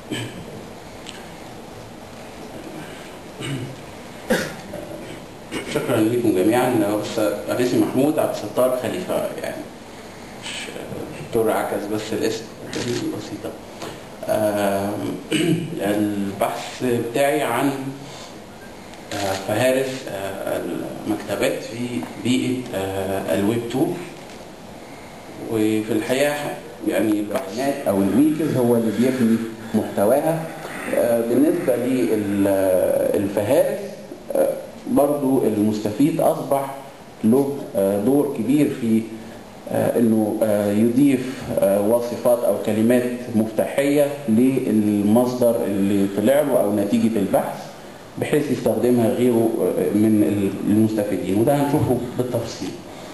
شكرا لكم جميعا بس انا اسمي محمود عبد الستار خليفه يعني مش دكتور عكس بس الاسم بسيطه آم، البحث بتاعي عن آه، فهارس آه، المكتبات في بيئه آه، الويب 2 وفي الحقيقه يعني البيانات او الميكز هو اللي بيبني محتواها آه، بالنسبه للفهارس آه، برضو المستفيد اصبح له آه، دور كبير في آه، انه آه، يضيف آه، وصفات او كلمات مفتاحيه للمصدر اللي طلع له او نتيجه البحث بحيث يستخدمها غيره آه، من المستفيدين وده هنشوفه بالتفصيل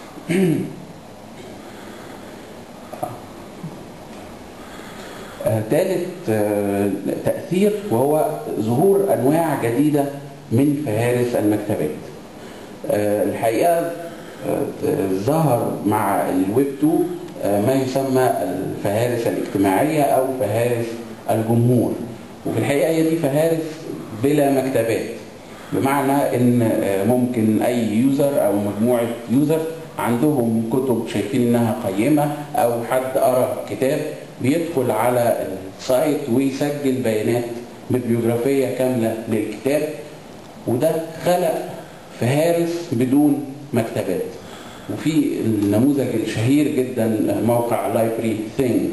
آه، ثالث آه، تأثير وهو ظهور أنواع جديدة من فهارس المكتبات آه، الحقيقة آه، ظهر مع الويب 2 آه، ما يسمى الفهارس الاجتماعية أو فهارس الجمهور وفي الحقيقة هي دي فهارس بلا مكتبات بمعنى ان آه، ممكن اي يوزر او مجموعة يوزر عندهم كتب شايفين انها قيمة او حد قرأ كتاب بيدخل على السايت ويسجل بيانات ببيوجرافية كاملة للكتاب وده خلق فهارس بدون مكتبات وفي النموذج الشهير جدا موقع لايبرري ثينج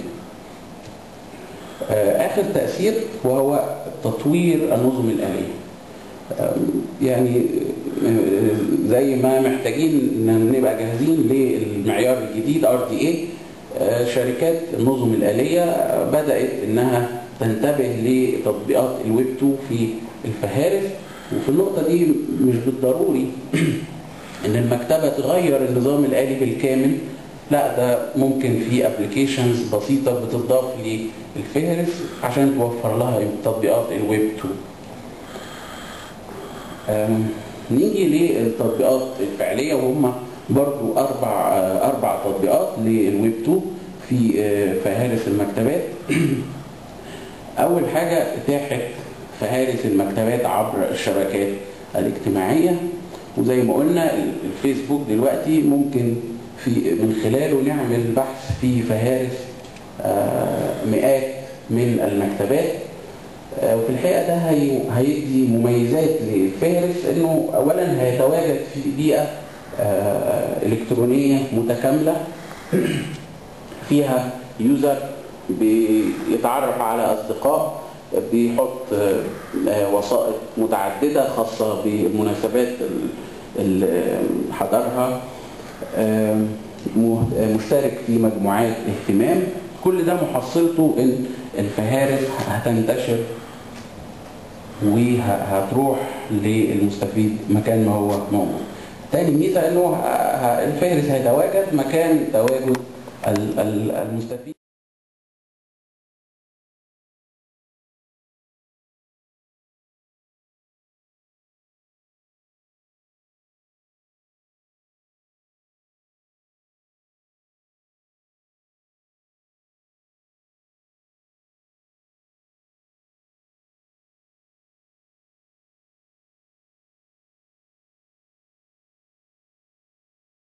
اخر تاثير وهو تطوير النظم الاليه آم، يعني آه، زي ما محتاجين ان نبقى جاهزين للمعيار الجديد ار دي اي شركات النظم الاليه آه، بدات انها تنتبه لتطبيقات الويب 2 في الفهارس وفي النقطه دي مش بالضروري ان المكتبه تغير النظام الالي بالكامل لا ده ممكن في ابلكيشنز بسيطه بتضاف للفهرس عشان توفر لها تطبيقات الويب 2 أم، نيجي للتطبيقات الفعليه وهم برضو اربع آه، اربع تطبيقات للويب 2 في آه، فهارس المكتبات اول حاجه اتاحه فهارس المكتبات عبر الشبكات الاجتماعيه وزي ما قلنا الفيسبوك دلوقتي ممكن في من خلاله نعمل بحث في فهارس آه، مئات من المكتبات آه، وفي الحقيقه ده هي- هيدي مميزات للفهرس انه اولا هيتواجد في بيئه آه، الكترونيه متكامله فيها يوزر بيتعرف على اصدقاء بيحط آه، آه، وسائط متعدده خاصه بالمناسبات اللي حضرها آه، مه- آه، مشترك في مجموعات اهتمام كل ده محصلته ان الفهارس هتنتشر وهتروح للمستفيد مكان ما هو موجود. تاني ميزه انه ه- ه- الفهرس هيتواجد مكان تواجد ال- ال- المستفيد